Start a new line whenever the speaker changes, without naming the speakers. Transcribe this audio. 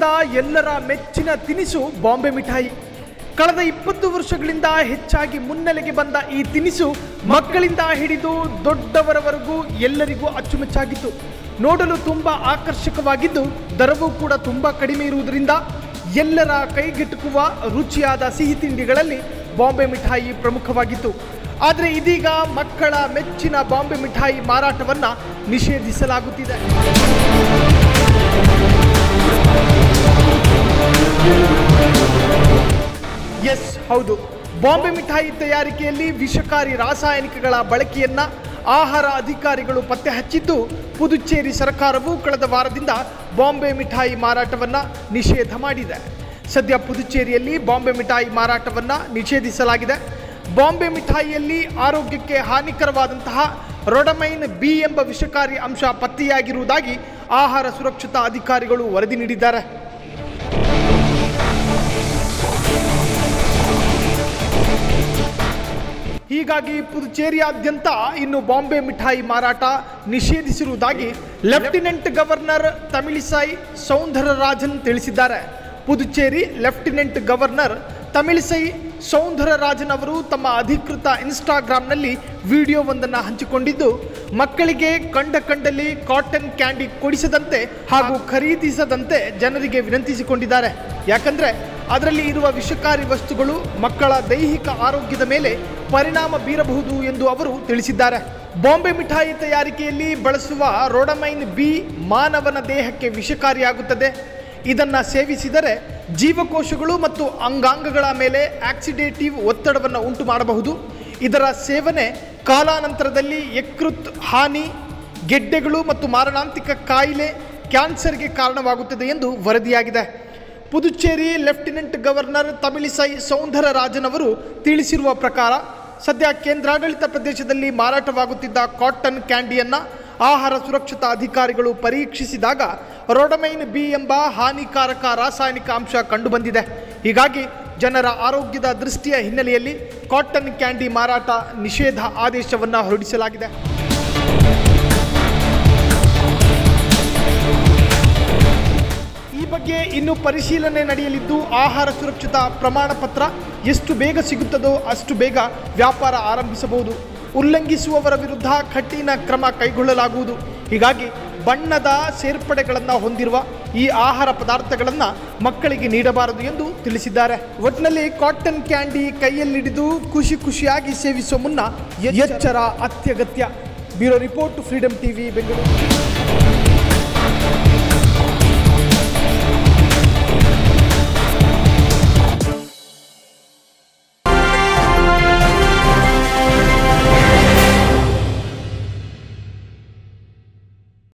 ಎಲ್ಲರ ಮೆಚ್ಚಿನ ತಿನಿಸು ಬಾಂಬೆ ಮಿಠಾಯಿ ಕಳೆದ ಇಪ್ಪತ್ತು ವರ್ಷಗಳಿಂದ ಹೆಚ್ಚಾಗಿ ಮುನ್ನೆಲೆಗೆ ಬಂದ ಈ ತಿನಿಸು ಮಕ್ಕಳಿಂದ ಹಿಡಿದು ದೊಡ್ಡವರವರೆಗೂ ಎಲ್ಲರಿಗೂ ಅಚ್ಚುಮೆಚ್ಚಾಗಿತ್ತು ನೋಡಲು ತುಂಬ ಆಕರ್ಷಕವಾಗಿದ್ದು ದರವೂ ಕೂಡ ತುಂಬ ಕಡಿಮೆ ಇರುವುದರಿಂದ ಎಲ್ಲರ ಕೈಗೆಟುಕುವ ರುಚಿಯಾದ ಸಿಹಿ ತಿಂಡಿಗಳಲ್ಲಿ ಬಾಂಬೆ ಮಿಠಾಯಿ ಪ್ರಮುಖವಾಗಿತ್ತು ಆದರೆ ಇದೀಗ ಮಕ್ಕಳ ಮೆಚ್ಚಿನ ಬಾಂಬೆ ಮಿಠಾಯಿ ಮಾರಾಟವನ್ನು ನಿಷೇಧಿಸಲಾಗುತ್ತಿದೆ ಎಸ್ ಹೌದು ಬಾಂಬೆ ಮಿಠಾಯಿ ತಯಾರಿಕೆಯಲ್ಲಿ ವಿಷಕಾರಿ ರಾಸಾಯನಿಕಗಳ ಬಳಕೆಯನ್ನ ಆಹಾರ ಅಧಿಕಾರಿಗಳು ಪತ್ತೆ ಹಚ್ಚಿದ್ದು ಪುದುಚೇರಿ ಸರ್ಕಾರವು ಕಳೆದ ವಾರದಿಂದ ಬಾಂಬೆ ಮಿಠಾಯಿ ಮಾರಾಟವನ್ನು ನಿಷೇಧ ಮಾಡಿದೆ ಸದ್ಯ ಪುದುಚೇರಿಯಲ್ಲಿ ಬಾಂಬೆ ಮಿಠಾಯಿ ಮಾರಾಟವನ್ನು ನಿಷೇಧಿಸಲಾಗಿದೆ ಬಾಂಬೆ ಮಿಠಾಯಿಯಲ್ಲಿ ಆರೋಗ್ಯಕ್ಕೆ ಹಾನಿಕರವಾದಂತಹ ರೊಡಮೈನ್ ಬಿ ಎಂಬ ವಿಷಕಾರಿ ಅಂಶ ಪತ್ತೆಯಾಗಿರುವುದಾಗಿ ಆಹಾರ ಸುರಕ್ಷತಾ ಅಧಿಕಾರಿಗಳು ವರದಿ ನೀಡಿದ್ದಾರೆ ಹೀಗಾಗಿ ಪುದುಚೇರಿಯಾದ್ಯಂತ ಇನ್ನು ಬಾಂಬೆ ಮಿಠಾಯಿ ಮಾರಾಟ ನಿಷೇಧಿಸಿರುವುದಾಗಿ ಲೆಫ್ಟಿನೆಂಟ್ ಗವರ್ನರ್ ತಮಿಳಿಸೈ ಸೌಂದರರಾಜನ್ ತಿಳಿಸಿದ್ದಾರೆ ಪುದುಚೇರಿ ಲೆಫ್ಟಿನೆಂಟ್ ಗವರ್ನರ್ ತಮಿಳಿಸೈ ಸೌಂದರರಾಜನ್ ಅವರು ತಮ್ಮ ಅಧಿಕೃತ ಇನ್ಸ್ಟಾಗ್ರಾಂನಲ್ಲಿ ವಿಡಿಯೋವೊಂದನ್ನು ಹಂಚಿಕೊಂಡಿದ್ದು ಮಕ್ಕಳಿಗೆ ಕಂಡ ಕಂಡಲ್ಲಿ ಕಾಟನ್ ಕ್ಯಾಂಡಿ ಕೊಡಿಸದಂತೆ ಹಾಗೂ ಖರೀದಿಸದಂತೆ ಜನರಿಗೆ ವಿನಂತಿಸಿಕೊಂಡಿದ್ದಾರೆ ಯಾಕಂದ್ರೆ ಅದರಲ್ಲಿ ಇರುವ ವಿಷಕಾರಿ ವಸ್ತುಗಳು ಮಕ್ಕಳ ದೈಹಿಕ ಆರೋಗ್ಯದ ಮೇಲೆ ಪರಿಣಾಮ ಬೀರಬಹುದು ಎಂದು ಅವರು ತಿಳಿಸಿದ್ದಾರೆ ಬಾಂಬೆ ಮಿಠಾಯಿ ತಯಾರಿಕೆಯಲ್ಲಿ ಬಳಸುವ ರೋಡಮೈನ್ ಬಿ ಮಾನವನ ದೇಹಕ್ಕೆ ವಿಷಕಾರಿಯಾಗುತ್ತದೆ ಇದನ್ನು ಸೇವಿಸಿದರೆ ಜೀವಕೋಶಗಳು ಮತ್ತು ಅಂಗಾಂಗಗಳ ಮೇಲೆ ಆಕ್ಸಿಡೇಟಿವ್ ಒತ್ತಡವನ್ನು ಉಂಟು ಮಾಡಬಹುದು ಇದರ ಸೇವನೆ ಕಾಲಾನಂತರದಲ್ಲಿ ಯಕೃತ್ ಹಾನಿ ಗೆಡ್ಡೆಗಳು ಮತ್ತು ಮಾರಣಾಂತಿಕ ಕಾಯಿಲೆ ಕ್ಯಾನ್ಸರ್ಗೆ ಕಾರಣವಾಗುತ್ತದೆ ಎಂದು ವರದಿಯಾಗಿದೆ ಪುದುಚೇರಿ ಲೆಫ್ಟಿನೆಂಟ್ ಗವರ್ನರ್ ತಮಿಳಿಸೈ ಸೌಂದರರಾಜನ್ ಅವರು ತಿಳಿಸಿರುವ ಪ್ರಕಾರ ಸದ್ಯ ಕೇಂದ್ರಾಡಳಿತ ಪ್ರದೇಶದಲ್ಲಿ ಮಾರಾಟವಾಗುತ್ತಿದ್ದ ಕಾಟನ್ ಕ್ಯಾಂಡಿಯನ್ನು ಆಹಾರ ಸುರಕ್ಷತಾ ಅಧಿಕಾರಿಗಳು ಪರೀಕ್ಷಿಸಿದಾಗ ರೋಡಮೈನ್ ಬಿ ಎಂಬ ಹಾನಿಕಾರಕ ರಾಸಾಯನಿಕ ಅಂಶ ಕಂಡುಬಂದಿದೆ ಹೀಗಾಗಿ ಜನರ ಆರೋಗ್ಯದ ದೃಷ್ಟಿಯ ಹಿನ್ನೆಲೆಯಲ್ಲಿ ಕಾಟನ್ ಕ್ಯಾಂಡಿ ಮಾರಾಟ ನಿಷೇಧ ಆದೇಶವನ್ನು ಹೊರಡಿಸಲಾಗಿದೆ ಈ ಬಗ್ಗೆ ಇನ್ನು ಪರಿಶೀಲನೆ ನಡೆಯಲಿದ್ದು ಆಹಾರ ಸುರಕ್ಷತಾ ಪ್ರಮಾಣ ಪತ್ರ ಎಷ್ಟು ಬೇಗ ಸಿಗುತ್ತದೋ ಅಷ್ಟು ಬೇಗ ವ್ಯಾಪಾರ ಆರಂಭಿಸಬಹುದು ಉಲ್ಲಂಘಿಸುವವರ ವಿರುದ್ಧ ಕಠಿಣ ಕ್ರಮ ಕೈಗೊಳ್ಳಲಾಗುವುದು ಹೀಗಾಗಿ ಬಣ್ಣದ ಸೇರ್ಪಡೆಗಳನ್ನು ಹೊಂದಿರುವ ಈ ಆಹಾರ ಪದಾರ್ಥಗಳನ್ನು ಮಕ್ಕಳಿಗೆ ನೀಡಬಾರದು ಎಂದು ತಿಳಿಸಿದ್ದಾರೆ ಒಟ್ಟಿನಲ್ಲಿ ಕಾಟನ್ ಕ್ಯಾಂಡಿ ಕೈಯಲ್ಲಿಡಿದು ಖುಷಿ ಖುಷಿಯಾಗಿ ಸೇವಿಸುವ ಮುನ್ನ ಎಚ್ಚರ ಅತ್ಯಗತ್ಯ bureau report freedom TV Bengaluru